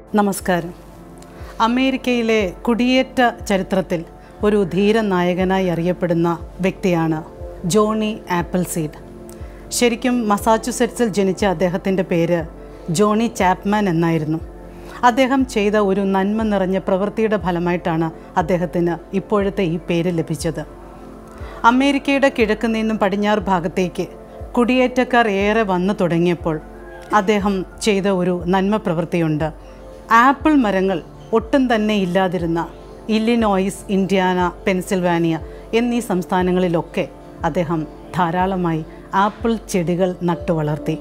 നമസ്കാരം അമേരിക്കയിലെ കുടിയേറ്റ ചരിത്രത്തിൽ ഒരു ധീര നായകനായി അറിയപ്പെടുന്ന വ്യക്തിയാണ് ജോണി ആപ്പിൾസീഡ് ശരിക്കും മസാച്ചുസെറ്റ്സിൽ ജനിച്ച അദ്ദേഹത്തിൻ്റെ പേര് ജോണി ചാപ്മാൻ എന്നായിരുന്നു അദ്ദേഹം ചെയ്ത ഒരു നന്മ നിറഞ്ഞ പ്രവൃത്തിയുടെ ഫലമായിട്ടാണ് അദ്ദേഹത്തിന് ഇപ്പോഴത്തെ ഈ പേര് ലഭിച്ചത് അമേരിക്കയുടെ കിഴക്ക് നിന്നും പടിഞ്ഞാറ് ഭാഗത്തേക്ക് കുടിയേറ്റക്കാർ ഏറെ വന്നു തുടങ്ങിയപ്പോൾ അദ്ദേഹം ചെയ്ത ഒരു നന്മ പ്രവൃത്തിയുണ്ട് ആപ്പിൾ മരങ്ങൾ ഒട്ടും തന്നെ ഇല്ലാതിരുന്ന ഇല്ലിനോയിസ് ഇന്ത്യാന പെൻസിൽവാനിയ എന്നീ സംസ്ഥാനങ്ങളിലൊക്കെ അദ്ദേഹം ധാരാളമായി ആപ്പിൾ ചെടികൾ നട്ടു വളർത്തി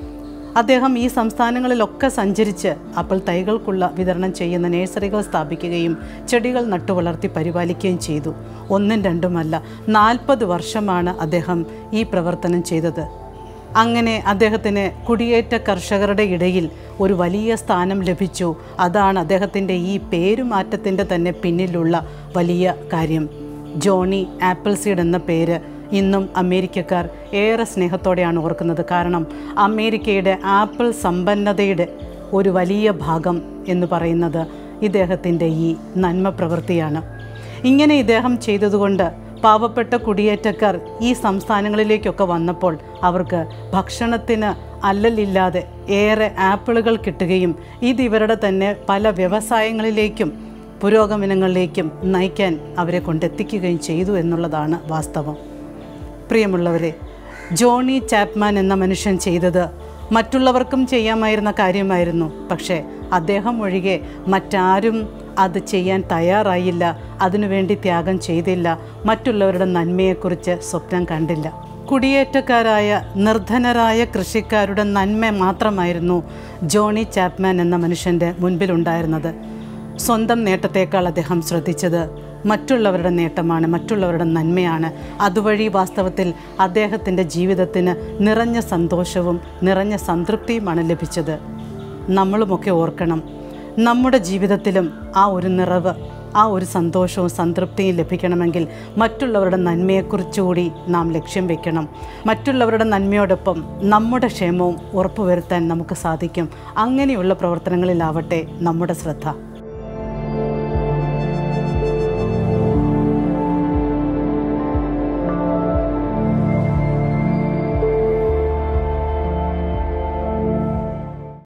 അദ്ദേഹം ഈ സംസ്ഥാനങ്ങളിലൊക്കെ സഞ്ചരിച്ച് ആപ്പിൾ തൈകൾക്കുള്ള വിതരണം ചെയ്യുന്ന നഴ്സറികൾ സ്ഥാപിക്കുകയും ചെടികൾ നട്ടുവളർത്തി പരിപാലിക്കുകയും ചെയ്തു ഒന്നും രണ്ടുമല്ല നാൽപ്പത് വർഷമാണ് അദ്ദേഹം ഈ പ്രവർത്തനം ചെയ്തത് അങ്ങനെ അദ്ദേഹത്തിന് കുടിയേറ്റ കർഷകരുടെ ഇടയിൽ ഒരു വലിയ സ്ഥാനം ലഭിച്ചു അതാണ് അദ്ദേഹത്തിൻ്റെ ഈ പേരുമാറ്റത്തിൻ്റെ തന്നെ പിന്നിലുള്ള വലിയ കാര്യം ജോണി ആപ്പിൾസീഡ് എന്ന പേര് ഇന്നും അമേരിക്കക്കാർ ഏറെ സ്നേഹത്തോടെയാണ് ഓർക്കുന്നത് കാരണം അമേരിക്കയുടെ ആപ്പിൾ സമ്പന്നതയുടെ ഒരു വലിയ ഭാഗം എന്ന് പറയുന്നത് ഇദ്ദേഹത്തിൻ്റെ ഈ നന്മ പ്രവൃത്തിയാണ് ഇങ്ങനെ ഇദ്ദേഹം ചെയ്തതുകൊണ്ട് പാവപ്പെട്ട കുടിയേറ്റക്കാർ ഈ സംസ്ഥാനങ്ങളിലേക്കൊക്കെ വന്നപ്പോൾ അവർക്ക് ഭക്ഷണത്തിന് അല്ലലില്ലാതെ ഏറെ ആപ്പിളുകൾ കിട്ടുകയും ഇത് ഇവരുടെ തന്നെ പല വ്യവസായങ്ങളിലേക്കും പുരോഗമനങ്ങളിലേക്കും നയിക്കാൻ അവരെ കൊണ്ടെത്തിക്കുകയും ചെയ്തു എന്നുള്ളതാണ് വാസ്തവം പ്രിയമുള്ളവരെ ജോണി ചാപ്മാൻ എന്ന മനുഷ്യൻ ചെയ്തത് മറ്റുള്ളവർക്കും ചെയ്യാമായിരുന്ന കാര്യമായിരുന്നു പക്ഷേ അദ്ദേഹം ഒഴികെ മറ്റാരും അത് ചെയ്യാൻ തയ്യാറായില്ല അതിനുവേണ്ടി ത്യാഗം ചെയ്തില്ല മറ്റുള്ളവരുടെ നന്മയെക്കുറിച്ച് സ്വപ്നം കണ്ടില്ല കുടിയേറ്റക്കാരായ നിർധനരായ കൃഷിക്കാരുടെ നന്മ മാത്രമായിരുന്നു ജോണി ചാപ്മാൻ എന്ന മനുഷ്യൻ്റെ മുൻപിലുണ്ടായിരുന്നത് സ്വന്തം നേട്ടത്തേക്കാൾ അദ്ദേഹം ശ്രദ്ധിച്ചത് മറ്റുള്ളവരുടെ നേട്ടമാണ് മറ്റുള്ളവരുടെ നന്മയാണ് അതുവഴി വാസ്തവത്തിൽ അദ്ദേഹത്തിൻ്റെ ജീവിതത്തിന് നിറഞ്ഞ സന്തോഷവും നിറഞ്ഞ സംതൃപ്തിയുമാണ് ലഭിച്ചത് നമ്മളുമൊക്കെ ഓർക്കണം നമ്മുടെ ജീവിതത്തിലും ആ ഒരു നിറവ് ആ ഒരു സന്തോഷവും സംതൃപ്തിയും ലഭിക്കണമെങ്കിൽ മറ്റുള്ളവരുടെ നന്മയെക്കുറിച്ചുകൂടി നാം ലക്ഷ്യം വെക്കണം മറ്റുള്ളവരുടെ നന്മയോടൊപ്പം നമ്മുടെ ക്ഷേമവും ഉറപ്പുവരുത്താൻ നമുക്ക് സാധിക്കും അങ്ങനെയുള്ള പ്രവർത്തനങ്ങളിലാവട്ടെ നമ്മുടെ ശ്രദ്ധ